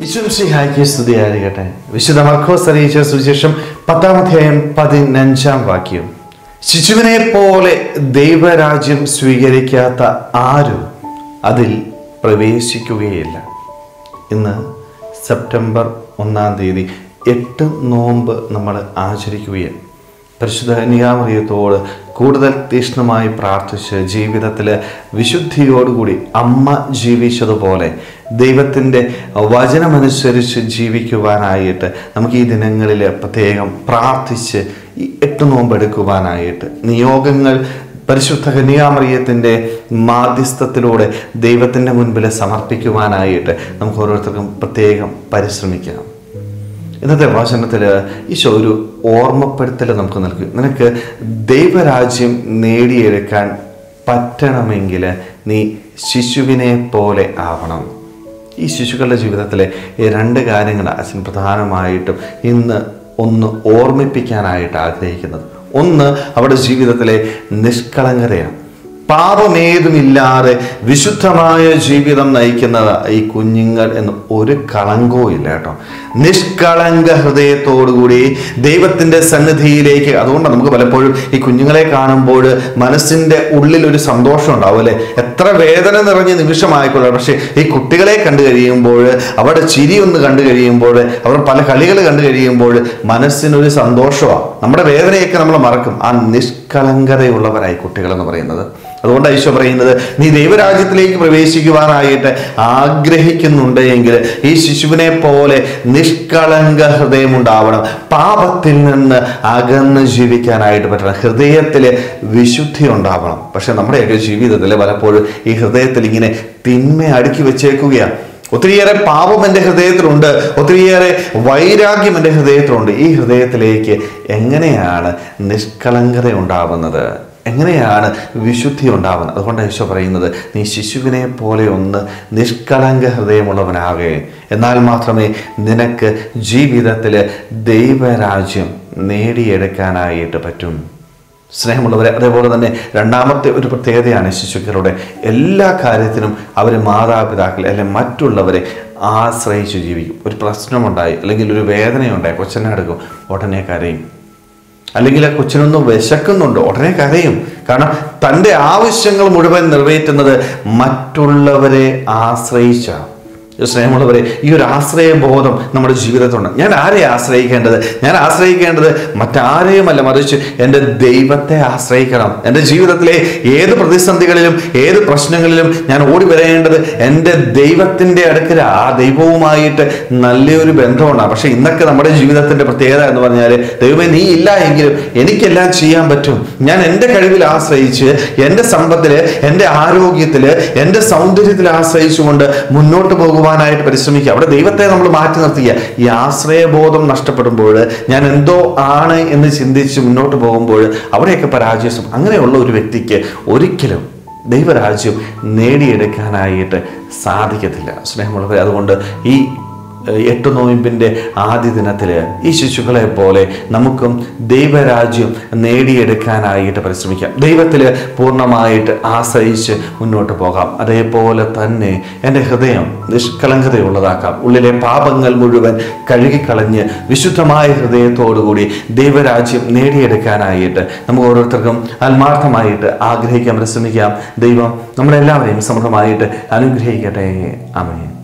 ഈശ്വരസിഹായിക്ക് സ്തുതിയായിരിക്കട്ടെ വിശുദ്ധ മർക്കോസ് അറിയിച്ച സുവിശേഷം പത്താം അധ്യായം പതിനഞ്ചാം വാക്യം ശിശുവിനെ പോലെ ദൈവരാജ്യം സ്വീകരിക്കാത്ത ആരും അതിൽ പ്രവേശിക്കുകയില്ല ഇന്ന് സെപ്റ്റംബർ ഒന്നാം തീയതി എട്ട് നോമ്പ് നമ്മൾ ആചരിക്കുകയാണ് പരിശുദ്ധ കന്യാമറിയത്തോട് കൂടുതൽ തീക്ഷ്ണമായി പ്രാർത്ഥിച്ച് ജീവിതത്തിൽ വിശുദ്ധിയോടുകൂടി അമ്മ ജീവിച്ചതുപോലെ ദൈവത്തിൻ്റെ വചനമനുസരിച്ച് ജീവിക്കുവാനായിട്ട് നമുക്ക് ഈ ദിനങ്ങളിൽ പ്രത്യേകം പ്രാർത്ഥിച്ച് ഈ എട്ട് നോമ്പ് എടുക്കുവാനായിട്ട് നിയോഗങ്ങൾ പരിശുദ്ധ കന്യാമറിയത്തിൻ്റെ മാധ്യസ്ഥത്തിലൂടെ ദൈവത്തിൻ്റെ മുൻപിൽ സമർപ്പിക്കുവാനായിട്ട് നമുക്ക് ഓരോരുത്തർക്കും പ്രത്യേകം പരിശ്രമിക്കാം ഇന്നത്തെ വചനത്തിൽ ഈശോ ഒരു ഓർമ്മപ്പെടുത്തൽ നമുക്ക് നൽകി നിനക്ക് ദൈവരാജ്യം നേടിയെടുക്കാൻ പറ്റണമെങ്കിൽ നീ ശിശുവിനെ പോലെ ആവണം ഈ ശിശുക്കളുടെ ജീവിതത്തിലെ ഈ രണ്ട് കാര്യങ്ങൾ അച്ഛൻ പ്രധാനമായിട്ടും ഇന്ന് ഒന്ന് ഓർമ്മിപ്പിക്കാനായിട്ട് ആഗ്രഹിക്കുന്നത് ഒന്ന് അവരുടെ ജീവിതത്തിലെ നിഷ്കളങ്കതയാണ് പാപമേതുമില്ലാതെ വിശുദ്ധമായ ജീവിതം നയിക്കുന്ന ഈ കുഞ്ഞുങ്ങൾ എന്ന് ഒരു കളങ്കവും ഇല്ല കേട്ടോ നിഷ്കളങ്ക ഹൃദയത്തോടുകൂടി ദൈവത്തിൻ്റെ സന്നിധിയിലേക്ക് അതുകൊണ്ടാണ് നമുക്ക് പലപ്പോഴും ഈ കുഞ്ഞുങ്ങളെ കാണുമ്പോൾ മനസ്സിൻ്റെ ഉള്ളിൽ ഒരു സന്തോഷം ഉണ്ടാവും അല്ലേ എത്ര വേദന നിറഞ്ഞ നിമിഷമായിക്കൊള്ളാം പക്ഷേ ഈ കുട്ടികളെ കണ്ടു കഴിയുമ്പോൾ അവരുടെ ചിരി ഒന്ന് കണ്ടു കഴിയുമ്പോൾ അവർ പല കളികൾ കണ്ടു കഴിയുമ്പോൾ മനസ്സിനൊരു സന്തോഷമാണ് നമ്മുടെ വേദനയൊക്കെ നമ്മൾ മറക്കും ആ നിഷ്കളങ്കതയുള്ളവരായി കുട്ടികൾ എന്ന് പറയുന്നത് അതുകൊണ്ട് ഈശോ പറയുന്നത് നീ ദൈവരാജ്യത്തിലേക്ക് പ്രവേശിക്കുവാനായിട്ട് ആഗ്രഹിക്കുന്നുണ്ട് എങ്കിൽ ഈ ശിശുവിനെ പോലെ നിഷ്കളങ്ക ഹൃദയം ഉണ്ടാവണം പാപത്തിൽ നിന്ന് അകന്ന് ജീവിക്കാനായിട്ട് പറ്റണം ഹൃദയത്തിൽ വിശുദ്ധി ഉണ്ടാവണം പക്ഷെ നമ്മുടെയൊക്കെ ജീവിതത്തിൽ പലപ്പോഴും ഈ ഹൃദയത്തിൽ ഇങ്ങനെ തിന്മ അടുക്കി വെച്ചേക്കുകയാണ് ഒത്തിരിയേറെ പാപം എൻ്റെ ഹൃദയത്തിലുണ്ട് ഒത്തിരിയേറെ വൈരാഗ്യം എൻ്റെ ഹൃദയത്തിലുണ്ട് ഈ ഹൃദയത്തിലേക്ക് എങ്ങനെയാണ് നിഷ്കളങ്കത ഉണ്ടാവുന്നത് എങ്ങനെയാണ് വിശുദ്ധി ഉണ്ടാവുന്നത് അതുകൊണ്ട് ഈശോ പറയുന്നത് നീ ശിശുവിനെ പോലെ ഒന്ന് നിഷ്കളങ്ക ഹൃദയമുള്ളവനാകെ എന്നാൽ മാത്രമേ നിനക്ക് ജീവിതത്തിൽ ദൈവരാജ്യം നേടിയെടുക്കാനായിട്ട് പറ്റും സ്നേഹമുള്ളവരെ അതേപോലെ തന്നെ രണ്ടാമത്തെ ഒരു പ്രത്യേകതയാണ് ശിശുക്കളുടെ എല്ലാ കാര്യത്തിനും അവർ മാതാപിതാക്കൾ അല്ലെങ്കിൽ മറ്റുള്ളവരെ ആശ്രയിച്ച് ജീവിക്കും ഒരു പ്രശ്നമുണ്ടായി അല്ലെങ്കിൽ ഒരു വേദനയുണ്ടായി കൊച്ചനെ എടുക്കും ഉടനെ കരയും അല്ലെങ്കിൽ ആ കൊച്ചിനൊന്ന് വിശക്കുന്നുണ്ട് ഉടനെ കരയും കാരണം തൻ്റെ ആവശ്യങ്ങൾ മുഴുവൻ നിറവേറ്റുന്നത് മറ്റുള്ളവരെ ആശ്രയിച്ചാണ് സ്നേഹമുള്ളവരെ ഈ ഒരു ആശ്രയബോധം നമ്മുടെ ജീവിതത്തിലുണ്ട് ഞാൻ ആരെ ആശ്രയിക്കേണ്ടത് ഞാൻ ആശ്രയിക്കേണ്ടത് മറ്റാരെയുമല്ല മറിച്ച് എൻ്റെ ദൈവത്തെ ആശ്രയിക്കണം എൻ്റെ ജീവിതത്തിലെ ഏത് പ്രതിസന്ധികളിലും ഏത് പ്രശ്നങ്ങളിലും ഞാൻ ഓടി വരേണ്ടത് എൻ്റെ ദൈവത്തിൻ്റെ അടുക്കൽ ആ ദൈവവുമായിട്ട് നല്ലൊരു ബന്ധമുണ്ടാകും പക്ഷെ ഇന്നൊക്കെ നമ്മുടെ ജീവിതത്തിൻ്റെ പ്രത്യേകത എന്ന് പറഞ്ഞാൽ ദൈവമേ നീ ഇല്ല എങ്കിലും എനിക്കെല്ലാം ചെയ്യാൻ പറ്റും ഞാൻ എൻ്റെ കഴിവിൽ ആശ്രയിച്ച് എൻ്റെ സമ്പത്തിൽ എൻ്റെ ആരോഗ്യത്തിൽ എൻ്റെ സൗന്ദര്യത്തിൽ ആശ്രയിച്ചുകൊണ്ട് മുന്നോട്ട് പോകുവാൻ പോകാനായിട്ട് പരിശ്രമിക്കുക അവിടെ ദൈവത്തെ നമ്മൾ മാറ്റി നിർത്തുക ഈ ആശ്രയബോധം നഷ്ടപ്പെടുമ്പോൾ ഞാൻ എന്തോ ആണ് എന്ന് ചിന്തിച്ച് മുന്നോട്ട് പോകുമ്പോൾ അവിടെയൊക്കെ പരാജയം അങ്ങനെയുള്ള ഒരു വ്യക്തിക്ക് ഒരിക്കലും ദൈവരാജ്യം നേടിയെടുക്കാനായിട്ട് സാധിക്കത്തില്ല സ്നേഹമുള്ളവർ അതുകൊണ്ട് ഈ എട്ട് നോയിമ്പിൻ്റെ ആദ്യ ദിനത്തിൽ ഈ ശിശുക്കളെ പോലെ നമുക്കും ദൈവരാജ്യം നേടിയെടുക്കാനായിട്ട് പരിശ്രമിക്കാം ദൈവത്തിൽ പൂർണ്ണമായിട്ട് ആശ്രയിച്ച് മുന്നോട്ട് പോകാം അതേപോലെ തന്നെ എൻ്റെ ഹൃദയം നിഷ്കളങ്കതയുള്ളതാക്കാം ഉള്ളിലെ പാപങ്ങൾ മുഴുവൻ കഴുകിക്കളഞ്ഞ് വിശുദ്ധമായ ഹൃദയത്തോടുകൂടി ദൈവരാജ്യം നേടിയെടുക്കാനായിട്ട് നമുക്ക് ഓരോരുത്തർക്കും ആത്മാർത്ഥമായിട്ട് ആഗ്രഹിക്കാൻ പരിശ്രമിക്കാം ദൈവം നമ്മളെല്ലാവരെയും സമൃദ്ധമായിട്ട് അനുഗ്രഹിക്കട്ടെ അമേ